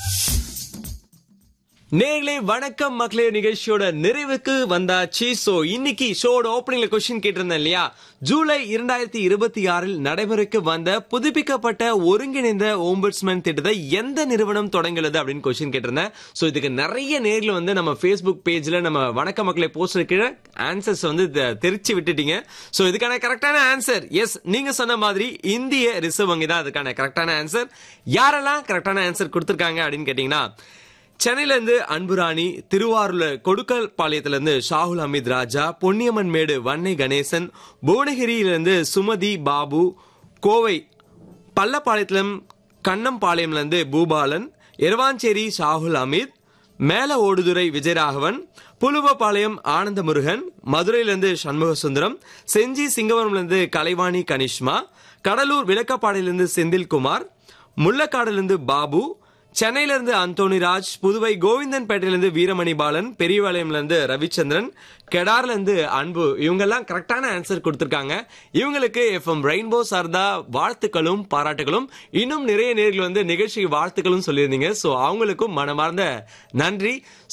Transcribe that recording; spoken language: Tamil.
நேர்களே வணக்கம் மக்களே நிகழ்ச்சியோட நிறைவுக்கு வந்தாச்சு சோ இன்னைக்கு ஷோட ஓப்பனிங்ல கொஸ்டின் கேட்டிருந்தேன் இல்லையா ஜூலை இரண்டாயிரத்தி இருபத்தி ஆறில் நடைமுறைக்கு வந்த புதுப்பிக்கப்பட்ட ஒருங்கிணைந்த ஓம்பட்ஸ்மேன் திட்டத்தை எந்த நிறுவனம் தொடங்கியுள்ளது அப்படின்னு கொஸ்டின் கேட்டிருந்தேன் சோ இதுக்கு நிறைய நேர்கள் வந்து நம்ம ஃபேஸ்புக் பேஜ்ல நம்ம வணக்க மக்களை போஸ்ட் கீழே ஆன்சர்ஸ் வந்து தெ- தெரிச்சு விட்டுட்டீங்க சோ இதுக்கான கரெக்டான ஆன்சர் எஸ் நீங்க சொன்ன மாதிரி இந்திய ரிசர்வ் வங்கி தான் அதுக்கான கரெக்டான ஆன்சர் யாரெல்லாம் கரெக்டான ஆன்சர் கொடுத்திருக்காங்க அப்படின்னு கேட்டீங்கன்னா சென்னையில இருந்து அன்புராணி திருவாரூர்ல கொடுக்கல் பாளையத்துல இருந்து ஷாகுல் அமித் ராஜா பொன்னியம்மன் மேடு வன்னை கணேசன் புவனகிரியில இருந்து சுமதி பாபு கோவை பள்ளப்பாளையத்திலும் கண்ணம்பாளையம்ல இருந்து பூபாலன் எரவாஞ்சேரி ஷாகுல் அமித் மேல ஓடுதுறை விஜயராகவன் புலுவப்பாளையம் ஆனந்த முருகன் மதுரையிலிருந்து சண்முக சுந்தரம் செஞ்சி சிங்கவரம்லேருந்து கலைவாணி கனிஷ்மா கடலூர் விளக்கப்பாடியிலிருந்து செந்தில்குமார் முள்ளக்காடிலிருந்து பாபு சென்னையில இருந்து அந்தோனி ராஜ் புதுவை கோவிந்தன்பேட்டையிலிருந்து வீரமணி பாலன் பெரியபாளையம்ல இருந்து ரவிச்சந்திரன் கெடார்ல இருந்து அன்பு இவங்கெல்லாம் கரெக்டான ஆன்சர் கொடுத்திருக்காங்க இவங்களுக்கு எஃப்எம் ரெயின்போ சார்தா வாழ்த்துக்களும் பாராட்டுகளும் இன்னும் நிறைய நேர்கள் வந்து நிகழ்ச்சிக்கு வாழ்த்துக்களும் சொல்லியிருந்தீங்க சோ அவங்களுக்கும் மனமார்ந்த நன்றி